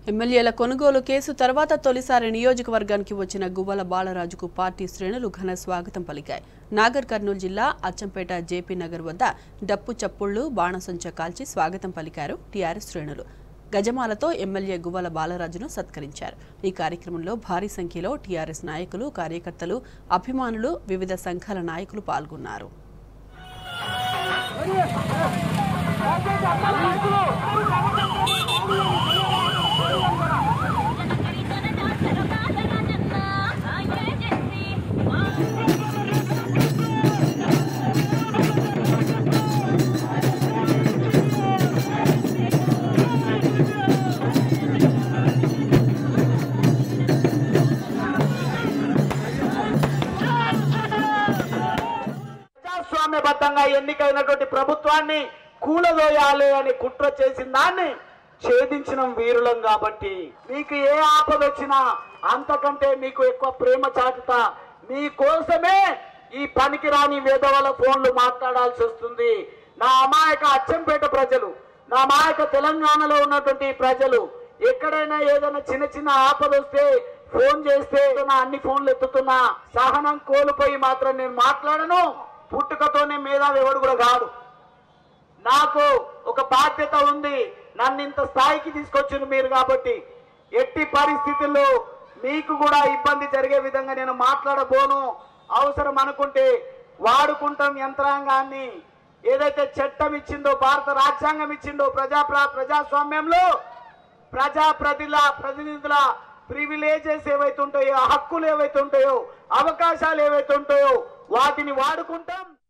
ఎమ్మెల్యేల కొనుగోలు కేసు తర్వాత తొలిసారి నియోజకవర్గానికి వచ్చిన గువ్వల బాలరాజుకు పార్టీ శ్రేణులు ఘన స్వాగతం పలికాయి నాగర్ కర్నూలు జిల్లా అచ్చంపేట జేపీ నగర్ వద్ద డప్పు చప్పుళ్లు బాణసంచ కాల్చి స్వాగతం పలికారు టీఆర్ఎస్ శ్రేణులు గజమాలతో ఎమ్మెల్యే గువ్వల బాలరాజును సత్కరించారు ఈ కార్యక్రమంలో భారీ సంఖ్యలో టీఆర్ఎస్ నాయకులు కార్యకర్తలు అభిమానులు వివిధ సంఘాల నాయకులు పాల్గొన్నారు ప్రజాస్వామ్యబద్ధంగా ఎన్నికైనటువంటి ప్రభుత్వాన్ని కూలదోయాలి అని కుట్ర చేసిన దాన్ని ఛేదించిన వీరులం కాబట్టి మీకు ఏ ఆపద వచ్చినా అంతకంటే మీకు ఎక్కువ ప్రేమ చాటుతా మీ కోసమే ఈ పనికిరాని వేదవల ఫోన్లు మాట్లాడాల్సి వస్తుంది నా అమాయక అచ్చంపేట ప్రజలు నా అమాయక తెలంగాణలో ఉన్నటువంటి ప్రజలు ఎక్కడైనా ఏదైనా చిన్న చిన్న ఆపద వస్తే ఫోన్ చేస్తే నా అన్ని ఫోన్లు ఎత్తుతున్నా సహనం కోల్పోయి మాత్రం నేను మాట్లాడను పుట్టుకతోనే మేధావి ఎవడు కూడా కాదు నాకు ఒక బాధ్యత ఉంది నన్ను ఇంత స్థాయికి తీసుకొచ్చింది మీరు కాబట్టి ఎట్టి పరిస్థితుల్లో మీకు కూడా ఇబ్బంది జరిగే విధంగా నేను మాట్లాడబోను అవసరం అనుకుంటే వాడుకుంటాం యంత్రాంగాన్ని ఏదైతే చట్టం ఇచ్చిందో భారత రాజ్యాంగం ఇచ్చిందో ప్రజా ప్ర- ప్రజాస్వామ్యంలో ప్రజా ప్రతిల ప్రతినిధుల ప్రివిలేజెస్ ఏవైతే ఉంటాయో హక్కులు ఏవైతే ఉంటాయో అవకాశాలు ఏవైతే ఉంటాయో వాటిని వాడుకుంటాం